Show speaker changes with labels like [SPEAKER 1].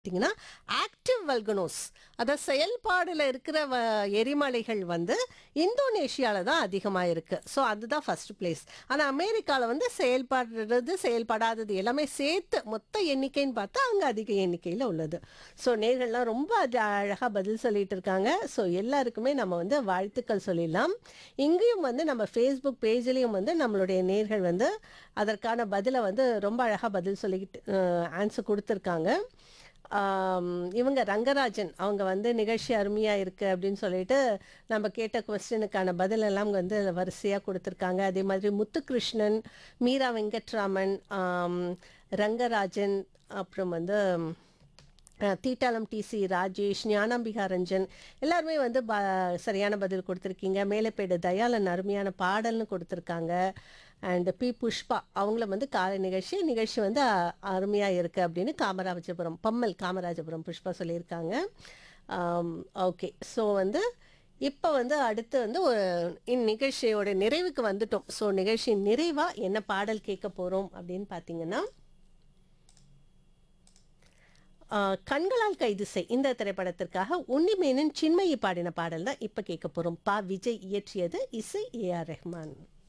[SPEAKER 1] பார்த்தீங்கன்னா active volcanoes அதாவது செயல்பாடில் இருக்கிற வ எரிமலைகள் வந்து இந்தோனேஷியாவில் தான் அதிகமாக இருக்குது ஸோ அதுதான் ஃபர்ஸ்ட் பிளேஸ் ஆனால் அமெரிக்காவில் வந்து செயல்படுறது செயல்படாதது எல்லாமே சேர்த்து மொத்த எண்ணிக்கைன்னு பார்த்தா அங்கே அதிக எண்ணிக்கையில் உள்ளது ஸோ நேர்கள்லாம் ரொம்ப அழகாக பதில் சொல்லிட்டு இருக்காங்க ஸோ எல்லாருக்குமே நம்ம வந்து வாழ்த்துக்கள் சொல்லிடலாம் இங்கேயும் வந்து நம்ம ஃபேஸ்புக் பேஜ்லேயும் வந்து நம்மளுடைய நேர்கள் வந்து அதற்கான பதிலை வந்து ரொம்ப அழகாக பதில் சொல்லிக்கிட்டு ஆன்சர் கொடுத்துருக்காங்க ஆம், இவங்க ரங்கராஜன் அவங்க வந்து நிகழ்ச்சி அருமையாக இருக்குது அப்படின்னு சொல்லிட்டு நம்ம கேட்ட கொஸ்டினுக்கான பதில் எல்லாம் வந்து வரிசையாக கொடுத்துருக்காங்க அதே மாதிரி முத்துகிருஷ்ணன் மீரா வெங்கட்ராமன் ஆம், ரங்கராஜன் அப்புறம் வந்து அஹ், தீட்டாளம் டிசி ராஜேஷ் ஞானாம்பிகா ரஞ்சன் எல்லாருமே வந்து ப சரியான பதில் கொடுத்துருக்கீங்க மேலப்பேடு தயாளன் அருமையான பாடல்னு கொடுத்துருக்காங்க அண்ட் பி புஷ்பா அவங்கள வந்து காலை நிகழ்ச்சி நிகழ்ச்சி வந்து அருமையாக இருக்குது அப்படின்னு காமராஜபுரம் பம்மல் காமராஜபுரம் புஷ்பா சொல்லியிருக்காங்க ஓகே ஸோ வந்து இப்போ வந்து அடுத்து வந்து ஒரு இந்நிகழ்ச்சியோட நிறைவுக்கு வந்துட்டோம் ஸோ நிகழ்ச்சியின் நிறைவாக என்ன பாடல் கேட்க போகிறோம் அப்படின்னு பார்த்தீங்கன்னா ஆஹ், கண்களால் கைது செய் இந்த திரைப்படத்திற்காக உன்னிமேனன் சின்மயி பாடின பாடல் தான் இப்போ கேட்க போகிறோம் பா விஜய் இயற்றியது இசை ஏ ஆர் ரெஹ்மான்